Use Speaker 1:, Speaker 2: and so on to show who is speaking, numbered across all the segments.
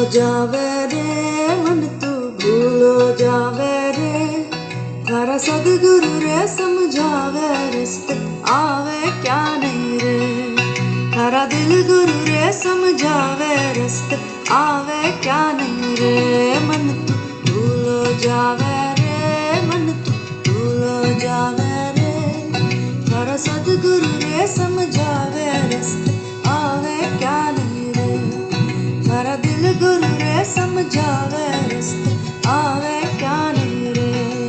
Speaker 1: जावे रे मन तू भूलो जावे रे थारा सदगुरु रे समझावे रिश्ते आवे क्या नहीं रे थारा दिल गुरु रे समझावे रिश्ते आवे क्या नहीं रे मन तू भूलो जावे रे मन तू भूलो जावे रे थारा सदगुरु रे समझावे रिश्ते आवे क्या नहीं रे थारा दिल गुरु रे समझावे रिश्ते आवे क्या नहीं रे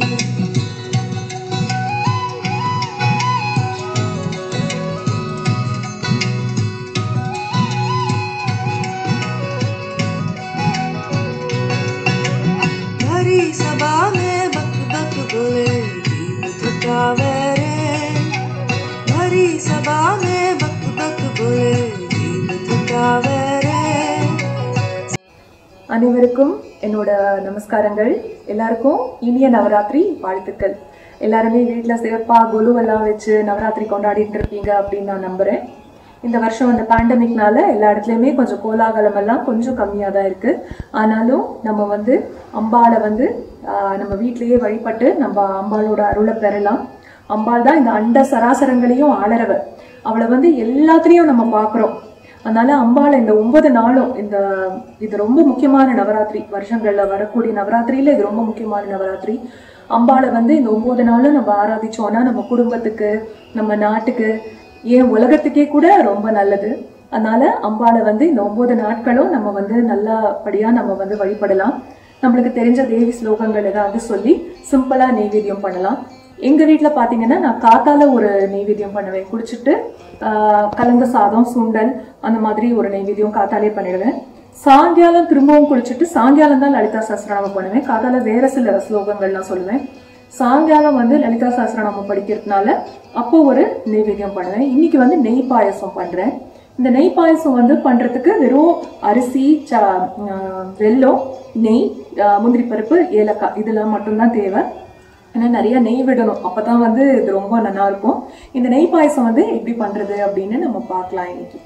Speaker 1: भरी सभा में बक बक बोले जीव थकावे रे भरी सभा में बक बक बोले जीव थकावे रे
Speaker 2: அனைவருக்கும் என்னோட நமஸ்காரங்கள் எல்லாருக்கும் இனிய நவராத்திரி வாழ்த்துக்கள் எல்லாருமே வீட்டில் சிறப்பாக கொலுவெல்லாம் வச்சு நவராத்திரி கொண்டாடிட்டு இருப்பீங்க அப்படின்னு நான் நம்புறேன் இந்த வருஷம் அந்த பேண்டமிக்னால எல்லா இடத்துலையுமே கொஞ்சம் கோலாகலம் எல்லாம் கொஞ்சம் கம்மியாக தான் இருக்கு ஆனாலும் நம்ம வந்து அம்பாளை வந்து ஆஹ், நம்ம வீட்டிலேயே வழிபட்டு நம்ம அம்பாளோட அருளை பெறலாம் அம்பாள் தான் இந்த அண்ட சராசரங்களையும் ஆளறவ அவளை வந்து எல்லாத்துலேயும் நம்ம பார்க்குறோம் அதனால அம்பாள் இந்த ஒன்பது நாளும் இந்த இது ரொம்ப முக்கியமான நவராத்திரி வருஷங்கள்ல வரக்கூடிய நவராத்திரியில இது ரொம்ப முக்கியமான நவராத்திரி அம்பாளை வந்து இந்த ஒன்பது நாளும் நம்ம ஆராதிச்சோம்னா நம்ம குடும்பத்துக்கு நம்ம நாட்டுக்கு ஏன் உலகத்துக்கே கூட ரொம்ப நல்லது அதனால அம்பாளை வந்து இந்த ஒன்பது நாட்களும் நம்ம வந்து நல்லபடியா நம்ம வந்து வழிபடலாம் நம்மளுக்கு தெரிஞ்ச தேவி ஸ்லோகங்கள் ஏதாவது சொல்லி சிம்பிளா நெய்வேத்தியம் பண்ணலாம் எங்க வீட்ல பாத்தீங்கன்னா நான் காத்தால ஒரு நெய்வேத்தியம் பண்ணுவேன் குடிச்சிட்டு ஆஹ், கலந்த சாதம் சுண்டல் அந்த மாதிரி ஒரு நெய்வேத்தியம் காத்தாலே பண்ணிடுவேன் சாயங்காலம் திரும்பவும் குளிச்சுட்டு சாயங்காலம் தான் லலிதா சஹஸ்ரநாமம் பண்ணுவேன் காத்தால வேற சில ஸ்லோகங்கள்லாம் சொல்லுவேன் சாயங்காலம் வந்து லலிதா சஹஸ்ரநாமம் படிக்கிறதுனால அப்போ ஒரு நெய்வேத்தியம் பண்ணுவேன் இன்னைக்கு வந்து நெய் பாயசம் பண்றேன் இந்த நெய் பாயசம் வந்து பண்றதுக்கு வெறும் அரிசி ச ஆஹ், வெல்லம் நெய் ஆஹ், முந்திரி பருப்பு ஏலக்காய் இதெல்லாம் மட்டும்தான் தேவை ஏன்னா நிறைய நெய் விடணும் அப்பதான் வந்து இது ரொம்ப நல்லா இருக்கும் இந்த நெய் பாயசம் வந்து எப்படி பண்றது அப்படின்னு நம்ம பார்க்கலாம் இன்னைக்கு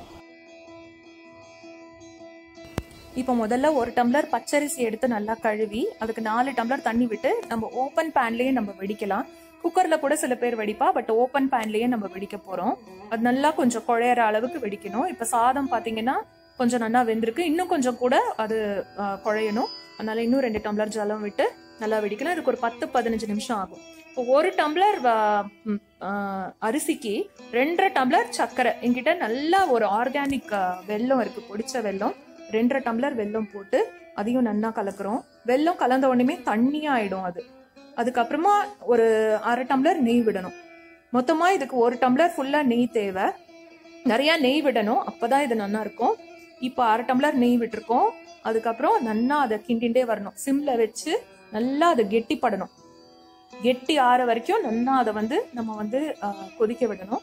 Speaker 2: இப்போ முதல்ல ஒரு டம்ளர் பச்சரிசி எடுத்து நல்லா கழுவி அதுக்கு நாலு டம்ளர் தண்ணி விட்டு நம்ம ஓப்பன் பேன்லயே நம்ம வெடிக்கலாம் குக்கர்ல கூட சில பேர் வெடிப்பா பட் ஓப்பன் பேன்லயே நம்ம வெடிக்க போறோம் அது நல்லா கொஞ்சம் குழையிற அளவுக்கு வெடிக்கணும் இப்ப சாதம் பாத்தீங்கன்னா கொஞ்சம் நல்லா வெந்திருக்கு இன்னும் கொஞ்சம் கூட அது ஆ, குழையணும் அதனால இன்னும் ரெண்டு டம்ளர் ஜலம் விட்டு நல்லா வெடிக்கலாம் இதுக்கு ஒரு பத்து பதினஞ்சு நிமிஷம் ஆகும் இப்போ ஒரு டம்ளர் ஆ, ம், ஆ, அரிசிக்கு ரெண்டரை டம்ளர் சர்க்கரை என்கிட்ட நல்லா ஒரு ஆர்கானிக் வெல்லம் இருக்கு பொடிச்ச வெல்லம் ரெண்டரை டம்ளர் வெல்லம் போட்டு அதையும் நல்லா கலக்குறோம் வெல்லம் கலந்த உடனே தண்ணியா ஆயிடும் அது அதுக்கப்புறமா ஒரு அரை டம்ளர் நெய் விடணும் மொத்தமா இதுக்கு ஒரு டம்ளர் ஃபுல்லா நெய் தேவை நிறைய நெய் விடணும் அப்பதான் இது நல்லா இருக்கும் இப்போ அரை டம்ளர் நெய் விட்டுருக்கோம் அதுக்கப்புறம் நல்லா அதை கிண்டிண்டே வரணும் சிம்ல வச்சு நல்லா அதை கெட்டிப்படணும் கெட்டி ஆற வரைக்கும் நல்லா அதை வந்து நம்ம வந்து ஆஹ், கொதிக்க விடணும்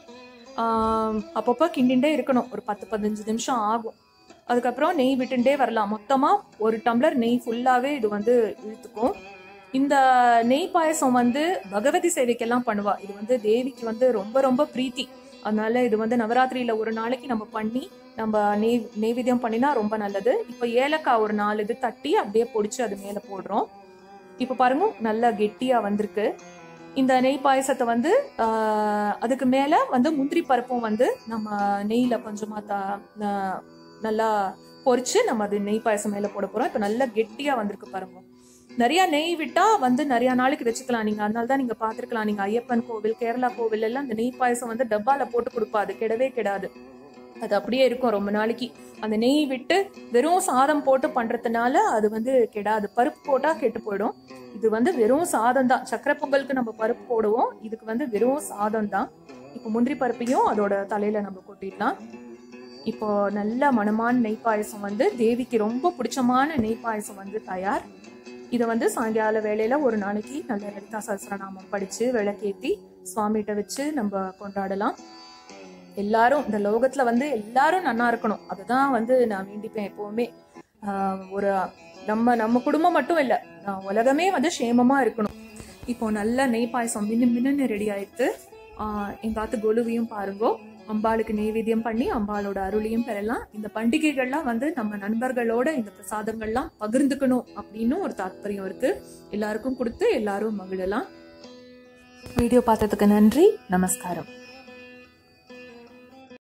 Speaker 2: ஆஹ், அப்பப்போ கிண்டிண்டே இருக்கணும் ஒரு பத்து பதினஞ்சு நிமிஷம் ஆகும் அதுக்கப்புறம் நெய் விட்டுண்டே வரலாம் மொத்தமா ஒரு டம்ளர் நெய் ஃபுல்லாவே இது வந்து இழுத்துக்கும் இந்த நெய் பாயசம் வந்து பகவதி சேவைக்கெல்லாம் பண்ணுவா இது வந்து தேவிக்கு வந்து ரொம்ப ரொம்ப பிரீத்தி அதனால இது வந்து நவராத்திரியில ஒரு நாளைக்கு நம்ம பண்ணி நம்ம நெய் நெய்வேத்தியம் பண்ணினா ரொம்ப நல்லது இப்போ ஏலக்காய் ஒரு நாலு இது தட்டி அப்படியே பொடிச்சு அது மேல போடுறோம் இப்போ பாருங்க நல்லா கெட்டியா வந்திருக்கு இந்த நெய் பாயசத்தை வந்து ஆஹ், அதுக்கு மேல வந்து முந்திரி பருப்பும் வந்து நம்ம நெய்ல கொஞ்சமா த- ந- நல்லா பொரிச்சு நம்ம அது நெய் பாயசம் மேல போட போறோம் இப்போ நல்லா கெட்டியா வந்திருக்கு பாருங்க நிறைய நெய் விட்டா வந்து நிறைய நாளைக்கு வச்சுக்கலாம் நீங்க அதனால தான் நீங்க பாத்துருக்கலாம் நீங்க ஐயப்பன் கோவில் கேரளா கோவில் எல்லாம் இந்த நெய் பாயசம் வந்து டப்பால போட்டு கொடுப்பா அது கெடவே கெடாது அது அப்படியே இருக்கும் ரொம்ப நாளைக்கு அந்த நெய் விட்டு வெறும் சாதம் போட்டு பண்றதுனால அது வந்து கெடாது பருப்பு போட்டா கெட்டு போயிடும் இது வந்து வெறும் சாதம் தான் சக்கரை பொங்கலுக்கு நம்ம பருப்பு போடுவோம் இதுக்கு வந்து வெறும் சாதம் தான் இப்போ முந்திரி பருப்பையும் அதோட தலையில நம்ம கொட்டிடலாம் இப்போ நல்ல மணமான நெய் பாயசம் வந்து தேவிக்கு ரொம்ப பிடிச்சமான நெய் பாயசம் வந்து தயார் இதை வந்து சாயங்கால வேளையில ஒரு நாளைக்கு நல்ல லலிதா சஹஸ்ரநாமம் படிச்சு விளக்கேத்தி சுவாமிகிட்ட வச்சு நம்ம கொண்டாடலாம் எல்லாரும் இந்த லோகத்துல வந்து எல்லாரும் நன்னா இருக்கணும் அதுதான் வந்து நான் வேண்டிப்பேன் எப்பவுமே ஆஹ் ஒரு நம்ம நம்ம குடும்பம் மட்டும் இல்ல ஆஹ் உலகமே வந்து சேமமா இருக்கணும் இப்போ நல்ல நெய் பாயசம் மின்னு மின்னு ரெடி ஆயிடுத்து ஆஹ் எங்க ஆத்து கொலுவையும் பாருங்கோ அம்பாளுக்கு நெய்வேத்தியம் பண்ணி அம்பாளோட அருளையும் பெறலாம் இந்த பண்டிகைகள்லாம் வந்து நம்ம நண்பர்களோட இந்த பிரசாதங்கள்லாம் பகிர்ந்துக்கணும் அப்படின்னு ஒரு தாத்பரியம் இருக்கு எல்லாருக்கும் கொடுத்து எல்லாரும் மகிழலாம் வீடியோ பார்த்ததுக்கு நன்றி நமஸ்காரம்